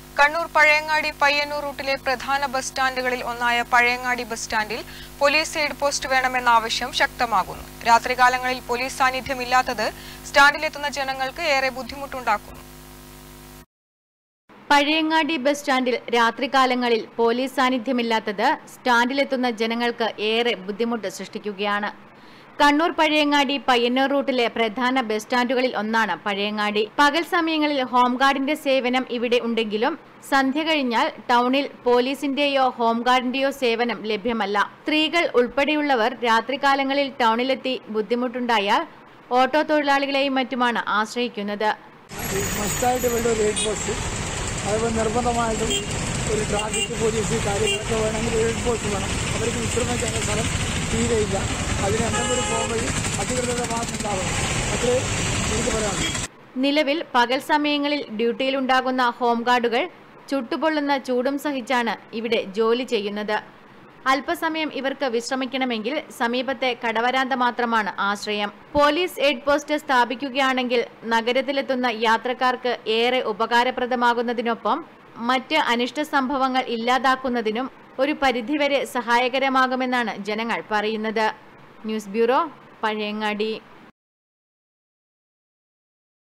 കണ്ണൂർ പഴയങ്ങാടി പയ്യന്നൂർ റൂട്ടിലെ പ്രധാന ബസ് സ്റ്റാൻഡുകളിൽ ഒന്നായ പഴയങ്ങാടി ബസ് സ്റ്റാൻഡിൽ പോലീസ് എയ്ഡ് പോസ്റ്റ് വേണമെന്ന ആവശ്യം ശക്തമാകുന്നു രാത്രികാലങ്ങളിൽ പോലീസ് സാന്നിധ്യമില്ലാത്തത് സ്റ്റാൻഡിലെത്തുന്ന ജനങ്ങൾക്ക് ഏറെ ബുദ്ധിമുട്ടുണ്ടാക്കുന്നു പഴയങ്ങാടി ബസ് സ്റ്റാൻഡിൽ രാത്രികാലങ്ങളിൽ പോലീസ് സാന്നിധ്യമില്ലാത്തത് സ്റ്റാൻഡിലെത്തുന്ന ജനങ്ങൾക്ക് ഏറെ ബുദ്ധിമുട്ട് സൃഷ്ടിക്കുകയാണ് കണ്ണൂർ പഴയങ്ങാടി പയ്യന്നൂർ റൂട്ടിലെ പ്രധാന ബസ് സ്റ്റാൻഡുകളിൽ ഒന്നാണ് പഴയങ്ങാടി പകൽ സമയങ്ങളിൽ ഹോംഗാർഡിന്റെ സേവനം ഇവിടെ ഉണ്ടെങ്കിലും സന്ധ്യ കഴിഞ്ഞാൽ ടൗണിൽ പോലീസിന്റെയോ ഹോംഗാർഡിന്റെയോ സേവനം ലഭ്യമല്ല സ്ത്രീകൾ ഉൾപ്പെടെയുള്ളവർ രാത്രികാലങ്ങളിൽ ടൗണിലെത്തി ബുദ്ധിമുട്ടുണ്ടായാൽ ഓട്ടോ തൊഴിലാളികളെയും മറ്റുമാണ് ആശ്രയിക്കുന്നത് മസ്റ്റായിട്ട് വേണ്ട ഒരു എയ്ഡ് പോസ്റ്റ് അതുപോലെ നിർബന്ധമായിട്ടും ഒരു ട്രാഫിക് പോലീസ് കാര്യങ്ങളൊക്കെ വേണമെങ്കിൽ എയ്ഡ് പോസ്റ്റ് വേണം അവർക്ക് വിശ്രമിക്കാൻ സ്ഥലം തീരെയില്ല അതിന് എന്തെങ്കിലും പോകുമ്പോൾ അധികൃതരുടെ ഭാഗത്ത് ഉണ്ടാവണം അത് എനിക്ക് പറയാനുള്ളൂ നിലവിൽ പകൽ സമയങ്ങളിൽ ഡ്യൂട്ടിയിലുണ്ടാകുന്ന ഹോംഗാർഡുകൾ ചുട്ടുപൊള്ളുന്ന ചൂടും സഹിച്ചാണ് ഇവിടെ ജോലി ചെയ്യുന്നത് അല്പസമയം ഇവർക്ക് വിശ്രമിക്കണമെങ്കിൽ സമീപത്തെ കടവരാന്ത മാത്രമാണ് ആശ്രയം പോലീസ് എയ്ഡ് പോസ്റ്റ് സ്ഥാപിക്കുകയാണെങ്കിൽ നഗരത്തിലെത്തുന്ന യാത്രക്കാർക്ക് ഏറെ ഉപകാരപ്രദമാകുന്നതിനൊപ്പം മറ്റ് അനിഷ്ട സംഭവങ്ങൾ ഇല്ലാതാക്കുന്നതിനും ഒരു പരിധിവരെ സഹായകരമാകുമെന്നാണ് ജനങ്ങൾ പറയുന്നത് ന്യൂസ് ബ്യൂറോ പഴയങ്ങാടി